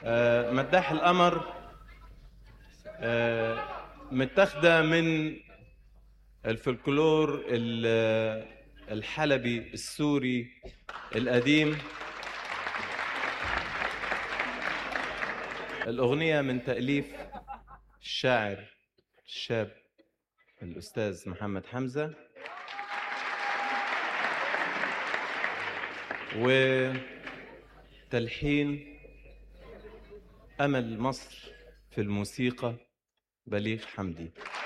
آه، مداح القمر آه، متاخده من الفلكلور ال- الحلبي السوري القديم الأغنية من تأليف الشاعر الشاب الأستاذ محمد حمزة وتلحين أمل مصر في الموسيقى بليغ حمدي